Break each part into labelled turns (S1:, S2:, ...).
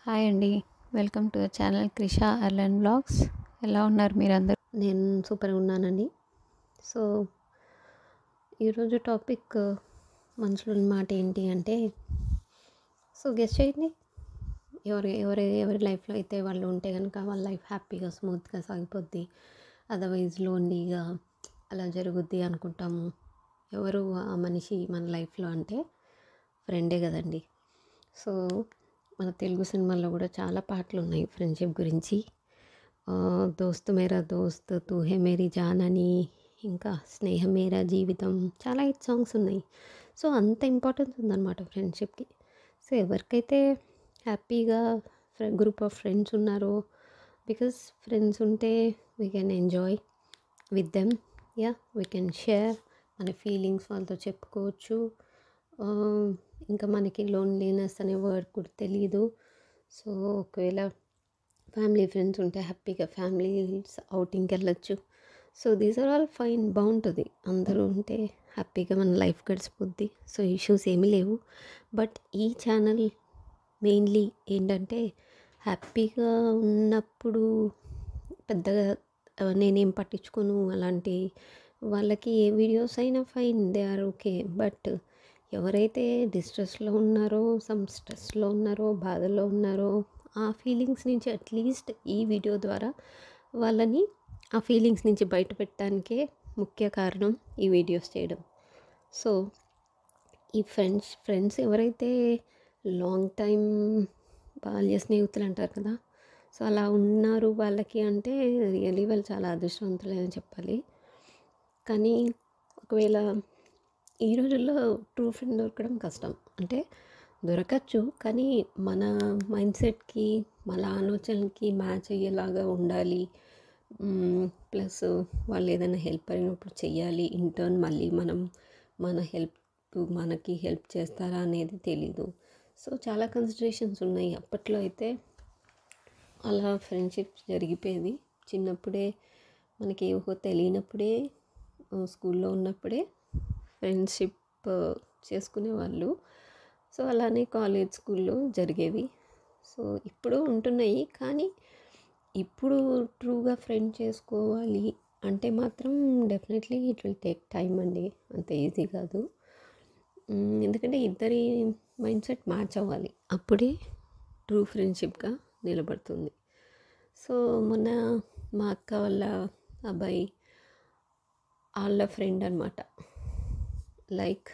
S1: hi అండి welcome to channel Krisha అర్లన్ vlogs ఎలా ఉన్నారు మీరందరూ
S2: నేను సూపర్గా ఉన్నానండి సో ఈరోజు టాపిక్ మనుషుల మాట ఏంటి అంటే సో గెస్ట్ చేయండి ఎవరి ఎవరి ఎవరి లైఫ్లో అయితే వాళ్ళు ఉంటే కనుక వాళ్ళ లైఫ్ హ్యాపీగా స్మూత్గా సాగిపోద్ది అదర్వైజ్ లోన్లీగా అలా జరుగుద్ది అనుకుంటాము ఎవరు ఆ మనిషి మన లైఫ్లో అంటే ఫ్రెండే కదండి సో మన తెలుగు సినిమాల్లో కూడా చాలా పాటలు ఉన్నాయి ఫ్రెండ్షిప్ గురించి ఆ, దోస్త్ మేరా దోస్త్ తూ హే మేరీ జాన్ అని ఇంకా స్నేహం మేరా జీవితం చాలా హిట్ సాంగ్స్ ఉన్నాయి సో అంత ఇంపార్టెన్స్ ఉందన్నమాట ఫ్రెండ్షిప్కి సో ఎవరికైతే హ్యాపీగా గ్రూప్ ఆఫ్ ఫ్రెండ్స్ ఉన్నారో బికాస్ ఫ్రెండ్స్ ఉంటే we can enjoy with them ya we can share మన ఫీలింగ్స్ వాళ్ళతో చెప్పుకోవచ్చు ఆ, ఇంకా మనకి లోన్లీనెస్ అనే వర్డ్ కూడా తెలియదు సో ఒకవేళ ఫ్యామిలీ ఫ్రెండ్స్ ఉంటే హ్యాపీగా ఫ్యామిలీస్ అవుటింగ్కి వెళ్ళొచ్చు so these are all fine బాగుంటుంది అందరూ ఉంటే హ్యాపీగా మన లైఫ్ గడిచిపోద్ది సో ఇష్యూస్ ఏమీ లేవు బట్ ఈ ఛానల్ మెయిన్లీ ఏంటంటే హ్యాపీగా ఉన్నప్పుడు పెద్దగా ఆ, నేనేం పట్టించుకోను అలాంటి వాళ్ళకి ఏ వీడియోస్ అయినా fine they are okay but ఎవరైతే డిస్ట్రెస్లో ఉన్నారో సమ్ స్ట్రెస్లో ఉన్నారో బాధలో ఉన్నారో ఆ ఫీలింగ్స్ నుంచి అట్లీస్ట్ ఈ వీడియో ద్వారా వాళ్ళని ఆ ఫీలింగ్స్ నుంచి బయటపెట్టడానికే ముఖ్య కారణం ఈ వీడియోస్ చేయడం సో ఈ ఫ్రెండ్స్ ఫ్రెండ్స్ ఎవరైతే లాంగ్ టైం బాల్య స్నేహితులు అంటారు కదా సో అలా ఉన్నారు వాళ్ళకి అంటే రియలీ వాళ్ళు చాలా అదృష్టవంతులే అని చెప్పాలి కానీ ఒకవేళ ఈ రోజుల్లో ట్రూ ఫ్రెండ్ దొరకడం కష్టం అంటే దొరకచ్చు కానీ మన మైండ్ సెట్కి మన ఆలోచనలకి మ్యాచ్ అయ్యేలాగా ఉండాలి ప్లస్ వాళ్ళు ఏదైనా హెల్ప్ అయినప్పుడు చెయ్యాలి ఇంటర్న్ మళ్ళీ మనం మన హెల్ప్ మనకి హెల్ప్ చేస్తారా అనేది తెలీదు సో చాలా కన్సిడరేషన్స్ ఉన్నాయి అప్పట్లో అయితే అలా ఫ్రెండ్షిప్ జరిగిపోయేది చిన్నప్పుడే మనకి ఏవో తెలియనప్పుడే ఆ, స్కూల్లో ఉన్నప్పుడే ఫ్రెండ్షిప్ చేసుకునేవాళ్ళు సో అలానే కాలేజ్ స్కూల్లో జరిగేవి సో ఇప్పుడు ఉంటున్నాయి కానీ ఇప్పుడు ట్రూగా ఫ్రెండ్ చేసుకోవాలి అంటే మాత్రం definitely it will take time అండి అంత ఈజీ కాదు మ్, ఎందుకంటే ఇద్దరి మైండ్ సెట్ మ్యాచ్ అవ్వాలి అప్పుడే ట్రూ ఫ్రెండ్షిప్గా నిలబడుతుంది సో మొన్న మా అక్క వాళ్ళ అబ్బాయి వాళ్ళ ఫ్రెండ్ అనమాట లైక్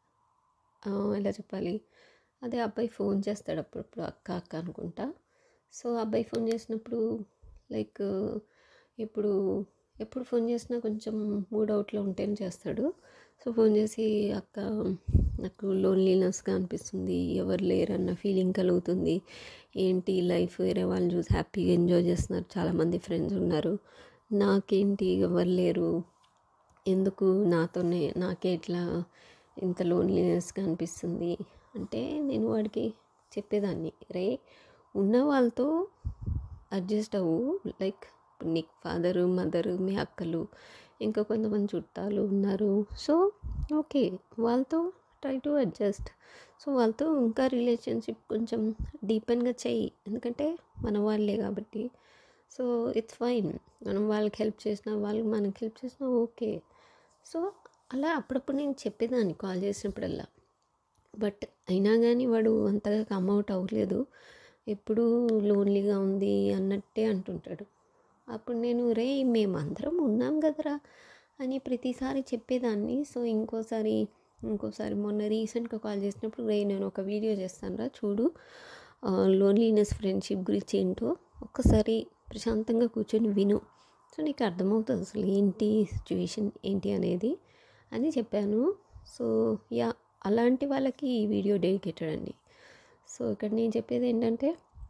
S2: ఎలా చెప్పాలి అదే అబ్బాయి ఫోన్ చేస్తాడు అప్పుడప్పుడు అక్క అక్క అనుకుంటా సో అబ్బాయి ఫోన్ చేసినప్పుడు లైక్ ఇప్పుడు ఎప్పుడు ఫోన్ చేసినా కొంచెం మూడ్ అవుట్లో ఉంటేనే చేస్తాడు సో ఫోన్ చేసి అక్క నాకు లోన్లీనెస్గా అనిపిస్తుంది ఎవరు లేరన్న ఫీలింగ్ కలుగుతుంది ఏంటి లైఫ్ వేరే వాళ్ళు చూసి హ్యాపీగా ఎంజాయ్ చేస్తున్నారు చాలామంది ఫ్రెండ్స్ ఉన్నారు నాకేంటి ఎవరు లేరు ఎందుకు నాతోనే నాకే ఇట్లా ఇంత లోన్లీనెస్గా అనిపిస్తుంది అంటే నేను వాడికి చెప్పేదాన్ని రే ఉన్న వాళ్ళతో అడ్జస్ట్ అవ్వు లైక్ ఇప్పుడు నీకు ఫాదరు మదరు మీ అక్కలు ఇంకా కొంతమంది చుట్టాలు ఉన్నారు సో ఓకే వాళ్ళతో ట్రై టు అడ్జస్ట్ సో వాళ్ళతో ఇంకా రిలేషన్షిప్ కొంచెం డీపెన్గా చెయ్యి ఎందుకంటే మన వాళ్ళే కాబట్టి సో ఇట్స్ ఫైన్ మనం వాళ్ళకి హెల్ప్ చేసినా వాళ్ళు మనకి హెల్ప్ చేసినా ఓకే సో అలా అప్పుడప్పుడు నేను చెప్పేదాన్ని కాల్ చేసినప్పుడల్లా బట్ అయినా కానీ వాడు అంతగా కమ్ అవుట్ అవ్వలేదు ఎప్పుడు లోన్లీగా ఉంది అన్నట్టే అంటుంటాడు అప్పుడు నేను రే మేమందరం ఉన్నాం కదరా అని ప్రతిసారి చెప్పేదాన్ని సో ఇంకోసారి ఇంకోసారి మొన్న రీసెంట్గా కాల్ చేసినప్పుడు రే నేను ఒక వీడియో చేస్తానురా చూడు లోన్లీనెస్ ఫ్రెండ్షిప్ గురించి ఏంటో ఒక్కసారి ప్రశాంతంగా కూర్చొని విను సో నీకు అర్థమవుతుంది అసలు ఏంటి సిచ్యువేషన్ ఏంటి అనేది అని చెప్పాను సో యా అలాంటి వాళ్ళకి ఈ వీడియో డెడికేటెడ్ అండి సో ఇక్కడ నేను చెప్పేది ఏంటంటే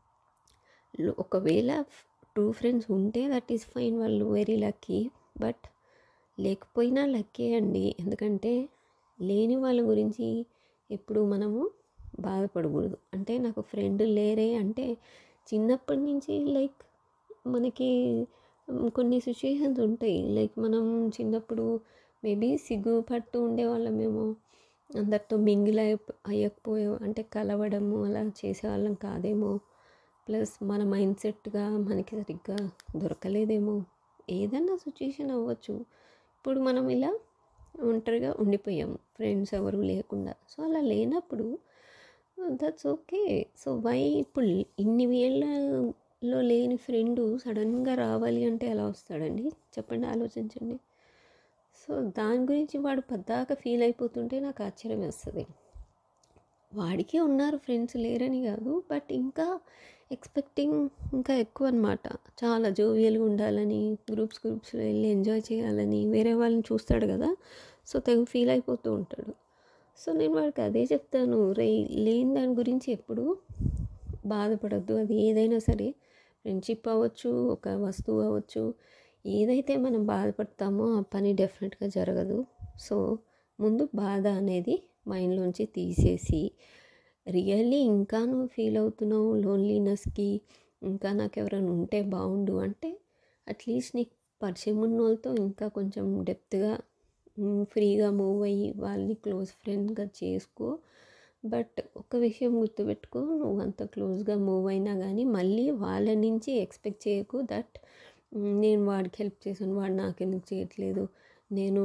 S2: లో- ఒకవేళ ట్రూ ఫ్రెండ్స్ ఉంటే దట్ ఈస్ ఫైన్ వాళ్ళు వెరీ లక్కీ బట్ లేకపోయినా లక్కీ అండి ఎందుకంటే లేని వాళ్ళ గురించి ఎప్పుడు మనము బాధపడకూడదు అంటే నాకు ఫ్రెండ్ లేరే అంటే చిన్నప్పటి నుంచి లైక్ మనకి మ్, కొన్ని సిచ్యుయేషన్స్ ఉంటాయి లైక్ మనం చిన్నప్పుడు మేబీ సిగ్గుపడుతూ ఉండేవాళ్ళమేమో అందరితో మింగిల్ అయ్య అయ్యకపోయే అంటే కలవడము అలా చేసేవాళ్ళం కాదేమో ప్లస్ మన మైండ్ సెట్గా మనకి సరిగ్గా దొరకలేదేమో ఏదన్నా సిచ్యుయేషన్ అవ్వచ్చు ఇప్పుడు మనం ఇలా ఒంటరిగా ఉండిపోయాము ఫ్రెండ్స్ ఎవరు లేకుండా సో అలా లేనప్పుడు దట్స్ ఓకే సో వై ఇప్పుడు ఇన్ని వేళ్ళలో లేని ఫ్రెండ్ సడన్గా రావాలి అంటే ఎలా వస్తాడండి చెప్పండి ఆలోచించండి సో దాని గురించి వాడు పద్దాక ఫీల్ అయిపోతుంటే నాకు ఆశ్చర్యం వేస్తుంది వాడికి ఉన్నారు ఫ్రెండ్స్ లేరని కాదు బట్ ఇంకా ఎక్స్పెక్టింగ్ ఇంకా ఎక్కువ అనమాట చాలా జోవియల్గా ఉండాలని గ్రూప్స్ గ్రూప్స్లో వెళ్ళి ఎంజాయ్ చేయాలని వేరే వాళ్ళని చూస్తాడు కదా సో తెగ ఫీల్ అయిపోతూ ఉంటాడు సో నేను వాడికి అదే చెప్తాను రే లేని దాని గురించి ఎప్పుడు బాధపడద్దు అది ఏదైనా సరే ఫ్రెండ్షిప్ అవ్వచ్చు ఒక వస్తువు అవ్వచ్చు ఏదైతే మనం బాధపడతామో ఆ పని డెఫినెట్గా జరగదు సో ముందు బాధ అనేది మైండ్లోంచి తీసేసి రియల్లీ ఇంకా నువ్వు ఫీల్ అవుతున్నావు లోన్లీనెస్కి ఇంకా నాకు ఎవరైనా ఉంటే బాగుండు అంటే అట్లీస్ట్ నీకు పరిచయం ఉన్న వాళ్ళతో ఇంకా కొంచెం డెప్త్గా ఫ్రీగా మూవ్ అయ్యి వాళ్ళని క్లోజ్ ఫ్రెండ్గా చేసుకో బట్ ఒక విషయం గుర్తుపెట్టుకో నువ్వు అంత క్లోజ్గా మూవ్ అయినా కానీ మళ్ళీ వాళ్ళ నుంచి ఎక్స్పెక్ట్ చేయకు దట్ నేను వాడికి హెల్ప్ చేశాను వాడు నాకు ఎందుకు చేయట్లేదు నేను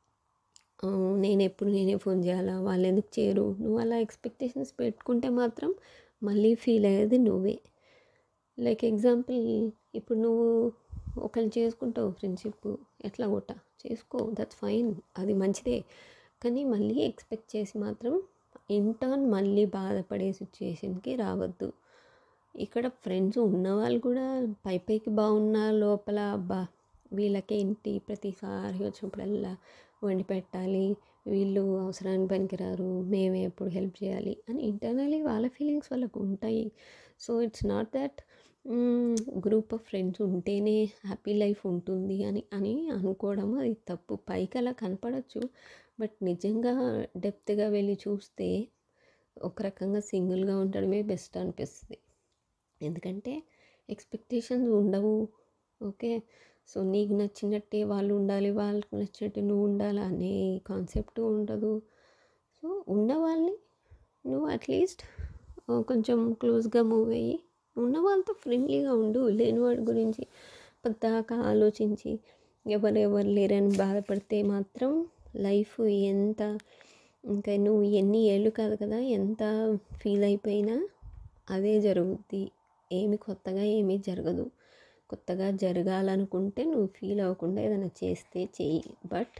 S2: నేను ఎప్పుడు నేనే ఫోన్ చేయాలా వాళ్ళు ఎందుకు చేయరు నువ్వు అలా ఎక్స్పెక్టేషన్స్ పెట్టుకుంటే మాత్రం మళ్ళీ ఫీల్ అయ్యేది నువ్వే లైక్ ఎగ్జాంపుల్ ఇప్పుడు నువ్వు ఒకరిని చేసుకుంటావు ఫ్రెండ్షిప్ ఎట్లా కొట్ట చేసుకో దట్స్ ఫైన్ అది మంచిదే కానీ మళ్ళీ ఎక్స్పెక్ట్ చేసి మాత్రం ఇంటర్న్ మళ్ళీ బాధపడే సిచ్యుయేషన్కి రావద్దు ఇక్కడ ఫ్రెండ్స్ ఉన్నవాళ్ళు కూడా పై పైకి బాగున్నా లోపల అబ్బా వీళ్ళకేంటి ప్రతిసారి వచ్చినప్పుడల్లా వండి పెట్టాలి వీళ్ళు అవసరానికి పనికిరారు మేమే ఎప్పుడు హెల్ప్ చేయాలి అని ఇంటర్నలీ వాళ్ళ ఫీలింగ్స్ వాళ్ళకు ఉంటాయి so it's not that group of friends ఉంటేనే హ్యాపీ లైఫ్ ఉంటుంది అని అని అనుకోవడం అది తప్పు పైకి అలా కనపడచ్చు బట్ నిజంగా డెప్త్గా వెళ్ళి చూస్తే ఒక రకంగా సింగిల్గా ఉండడమే బెస్ట్ అనిపిస్తుంది ఎందుకంటే ఎక్స్పెక్టేషన్స్ ఉండవు ఓకే సో నీకు నచ్చినట్టే వాళ్ళు ఉండాలి వాళ్ళకి నచ్చినట్టు నువ్వు ఉండాలి అనే కాన్సెప్ట్ ఉండదు సో ఉన్న వాళ్ళని నువ్వు అట్లీస్ట్ కొంచెం క్లోజ్గా మూవ్ అయ్యి ఉన్న వాళ్ళతో ఫ్రెండ్లీగా ఉండు లేని వాడి గురించి పెద్దగా ఆలోచించి ఎవరెవరు లేరని బాధపడితే మాత్రం లైఫ్ ఎంత ఇంకా నువ్వు ఎన్ని ఏళ్ళు కాదు కదా ఎంత ఫీల్ అయిపోయినా అదే జరుగుద్ది ఏమి కొత్తగా ఏమీ జరగదు కొత్తగా జరగాలనుకుంటే నువ్వు ఫీల్ అవ్వకుండా ఏదైనా చేస్తే చెయ్యి బట్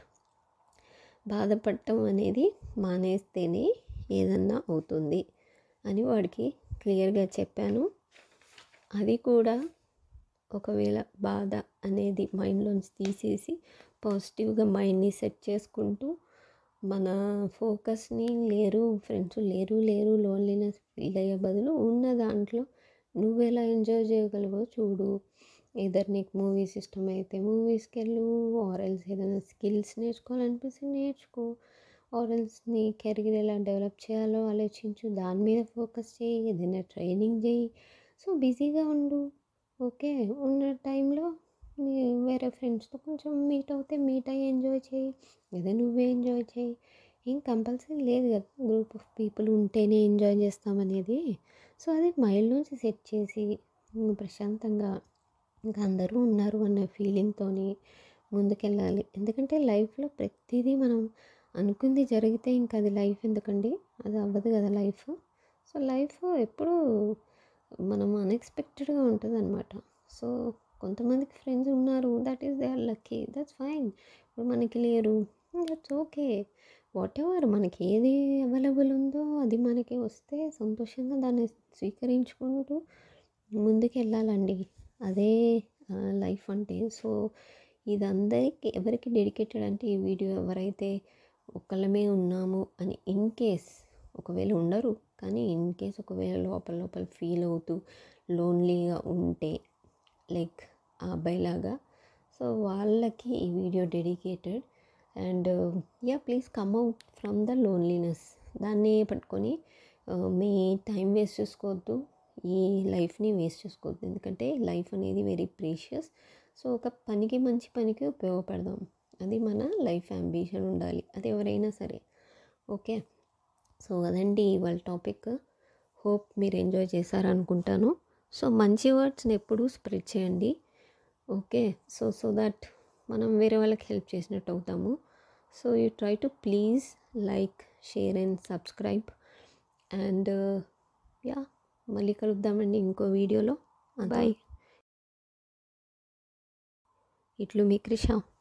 S2: బాధపడటం అనేది మానేస్తేనే ఏదన్నా అవుతుంది అని వాడికి క్లియర్గా చెప్పాను అది కూడా ఒకవేళ బాధ అనేది మైండ్లోంచి తీసేసి పాజిటివ్గా మైండ్ని సెట్ చేసుకుంటూ మన ఫోకస్ని లేరు ఫ్రెండ్స్ లేరు లేరు లోన్లీనెస్ ఫీల్ అయ్యే బదులు ఉన్న దాంట్లో నువ్వు ఎలా ఎంజాయ్ చేయగలవో చూడు ఏదర్ నీకు మూవీస్ ఇష్టం అయితే మూవీస్కి వెళ్ళు ఆరల్స్ ఏదైనా స్కిల్స్ నేర్చుకోవాలనిపిస్తే నేర్చుకో ఆరల్స్ నీ కెరీర్ ఎలా డెవలప్ చేయాలో ఆలోచించు దాని మీద ఫోకస్ చేయి ఏదైనా ట్రైనింగ్ చేయి సో బిజీగా ఉండు ఓకే ఉన్న టైంలో వేరే ఫ్రెండ్స్తో కొంచెం మీట్ అవుతే మీట్ అయ్యి ఎంజాయ్ చేయి లేదా నువ్వే ఎంజాయ్ చేయి ఏం కంపల్సరీ లేదు కదా గ్రూప్ ఆఫ్ పీపుల్ ఉంటేనే ఎంజాయ్ చేస్తామనేది సో అది మైండ్ నుంచి సెట్ చేసి ప్రశాంతంగా ఇంకా అందరూ ఉన్నారు అన్న ఫీలింగ్తో ముందుకెళ్ళాలి ఎందుకంటే లైఫ్లో ప్రతిదీ మనం అనుకుంది జరిగితే ఇంకా అది లైఫ్ ఎందుకండి అది అవ్వదు కదా లైఫ్ సో లైఫ్ ఎప్పుడూ మనం అన్ఎక్స్పెక్టెడ్గా ఉంటుంది అనమాట సో కొంతమందికి ఫ్రెండ్స్ ఉన్నారు that is they are lucky that's fine ఇప్పుడు మనకి లేరు దట్స్ ఓకే వాట్ ఎవర్ మనకి ఏది అవైలబుల్ ఉందో అది మనకి వస్తే సంతోషంగా దాన్ని స్వీకరించుకుంటూ ముందుకు వెళ్ళాలండి అదే లైఫ్ అంటే సో ఇది అందరికి ఎవరికి డెడికేటెడ్ అంటే ఈ వీడియో ఎవరైతే ఒకళ్ళమే ఉన్నాము అని ఇన్ కేస్ ఒకవేళ ఉండరు కానీ ఇన్ కేస్ ఒకవేళ లోపల లోపల ఫీల్ అవుతూ లోన్లీగా ఉంటే లైక్ ఆ అబ్బాయిలాగా సో వాళ్ళకి ఈ video dedicated and yeah please come out from the loneliness దాన్ని పట్టుకొని మీ టైం వేస్ట్ చేసుకోవద్దు ఈ లైఫ్ని వేస్ట్ చేసుకోవద్దు ఎందుకంటే లైఫ్ అనేది వెరీ ప్రీషియస్ సో ఒక పనికి మంచి పనికి ఉపయోగపడదాం అది మన లైఫ్ అంబిషన్ ఉండాలి అది ఎవరైనా సరే ఓకే సో అదండి ఇవాళ టాపిక్ హోప్ మీరు ఎంజాయ్ చేశారనుకుంటాను సో మంచి వర్డ్స్ని ఎప్పుడూ స్ప్రెడ్ చేయండి ఓకే సో సో దట్ మనం వేరే వాళ్ళకి హెల్ప్ చేసినట్టు అవుతాము so you try to please like share and subscribe and yeah మళ్ళీ కలుద్దామండి ఇంకో వీడియోలో బాయ్ ఇట్లు మీ క్రిష